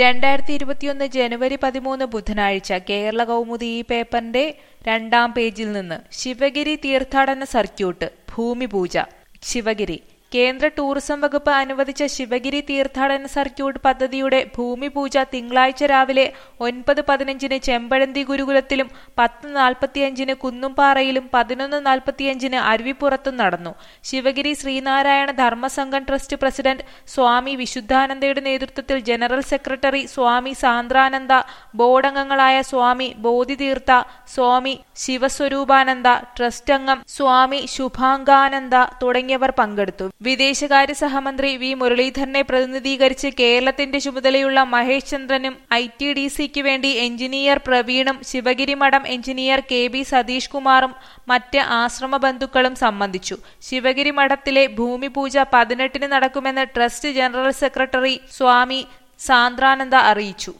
രണ്ടായിരത്തി ഇരുപത്തിയൊന്ന് ജനുവരി പതിമൂന്ന് ബുധനാഴ്ച കേരള കൗമുദി ഈ പേപ്പറിന്റെ രണ്ടാം പേജിൽ നിന്ന് ശിവഗിരി തീർത്ഥാടന സർക്യൂട്ട് ഭൂമിപൂജ ശിവഗിരി കേന്ദ്ര ടൂറിസം വകുപ്പ് അനുവദിച്ച ശിവഗിരി തീർത്ഥാടന സർക്യൂട്ട് പദ്ധതിയുടെ ഭൂമിപൂജ തിങ്കളാഴ്ച രാവിലെ ഒൻപത് പതിനഞ്ചിന് ചെമ്പഴന്തി ഗുരുകുലത്തിലും പത്ത് നാൽപ്പത്തിയഞ്ചിന് കുന്നുംപാറയിലും പതിനൊന്ന് നാൽപ്പത്തിയഞ്ചിന് അരുവിപ്പുറത്തും നടന്നു ശിവഗിരി ശ്രീനാരായണ ധർമ്മസംഘം ട്രസ്റ്റ് പ്രസിഡന്റ് സ്വാമി വിശുദ്ധാനന്ദയുടെ നേതൃത്വത്തിൽ general secretary Swami Sandrananda board അംഗങ്ങളായ സ്വാമി ബോധിതീർത്ഥ സ്വാമി ശിവസ്വരൂപാനന്ദ ട്രസ്റ്റ് അംഗം സ്വാമി ശുഭാംഗാനന്ദ തുടങ്ങിയവർ പങ്കെടുത്തു വിദേശകാര്യ സഹമന്ത്രി വി മുരളീധരനെ പ്രതിനിധീകരിച്ച് കേരളത്തിന്റെ ചുമതലയുള്ള മഹേഷ് ചന്ദ്രനും ഐ ടി ഡി സിക്ക് വേണ്ടി എഞ്ചിനീയർ പ്രവീണും ശിവഗിരി മഠം എഞ്ചിനീയർ കെ ബി സതീഷ് കുമാറും മറ്റ് ആശ്രമ ബന്ധുക്കളും സംബന്ധിച്ചു ശിവഗിരി മഠത്തിലെ ഭൂമിപൂജ പതിനെട്ടിന് നടക്കുമെന്ന് trust general secretary Swami Sandrananda അറിയിച്ചു